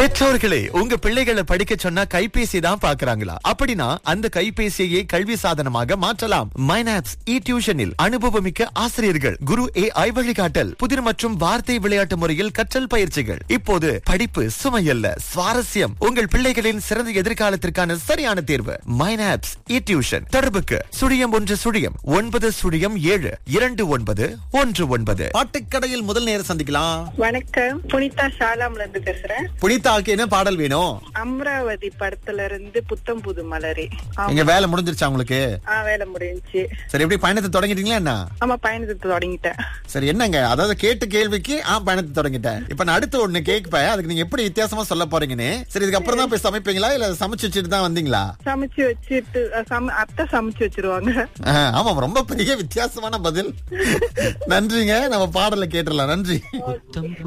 பெற்றோர்களே உங்க பிள்ளைகளை படிக்க சொன்னா கைபேசி தான் பாக்குறாங்களா அப்படின்னா அந்த கைபேசியை கல்வி சாதனமாக மாற்றலாம் மைனாப்ஸ் இ டியூஷனில் அனுபவமிக்க ஆசிரியர்கள் குரு ஏ ஐ வழிகாட்டல் புதிர் மற்றும் வார்த்தை விளையாட்டு முறையில் கற்றல் பயிற்சிகள் இப்போது படிப்பு சுமையல்ல சுவாரஸ்யம் உங்கள் பிள்ளைகளின் சிறந்த எதிர்காலத்திற்கான சரியான தேர்வு மைனாப்ஸ் இ டியூஷன் தொடர்புக்கு சுழியம் ஒன்று சுழியம் ஒன்பது சுழியம் ஏழு இரண்டு ஒன்பது ஒன்று ஒன்பது பாட்டுக்கடையில் முதல் நேரம் சந்திக்கலாம் வணக்கம் புனிதா ஷாலாம்ல இருந்து பேசுறேன் புனிதாவுக்கு என்ன பாடல் வேணும் அமராவதி படத்துல இருந்து புத்தம் புது மலரே ஆமா. எங்க வேலை முடிஞ்சிருச்சா உங்களுக்கு ஆ வேலை முடிஞ்சுச்சு சரி எப்படி பயணத்தை தொடங்கிட்டீங்களா என்ன ஆமா பயணத்தை தொடங்கிட்டேன் சரி என்னங்க அதாவது கேட்ட கேள்விக்கு ஆ பயணத்தை தொடங்கிட்டேன் இப்ப நான் அடுத்து ஒண்ணு கேட்பேன் அதுக்கு நீங்க எப்படி வித்தியாசமா சொல்ல போறீங்கன்னு சரி இதுக்கு அப்புறம் தான் போய் சமைப்பீங்களா இல்ல சமைச்சு வச்சுட்டு தான் வந்தீங்களா சமைச்சு வச்சுட்டு அஹ், சம- அத்தை சமைச்சு வச்சிருவாங்க ஆ, ஆமா ரொம்ப பெரிய வித்தியாசமான பதில் நன்றிங்க நம்ம பாடலை கேட்டுடலாம் நன்றி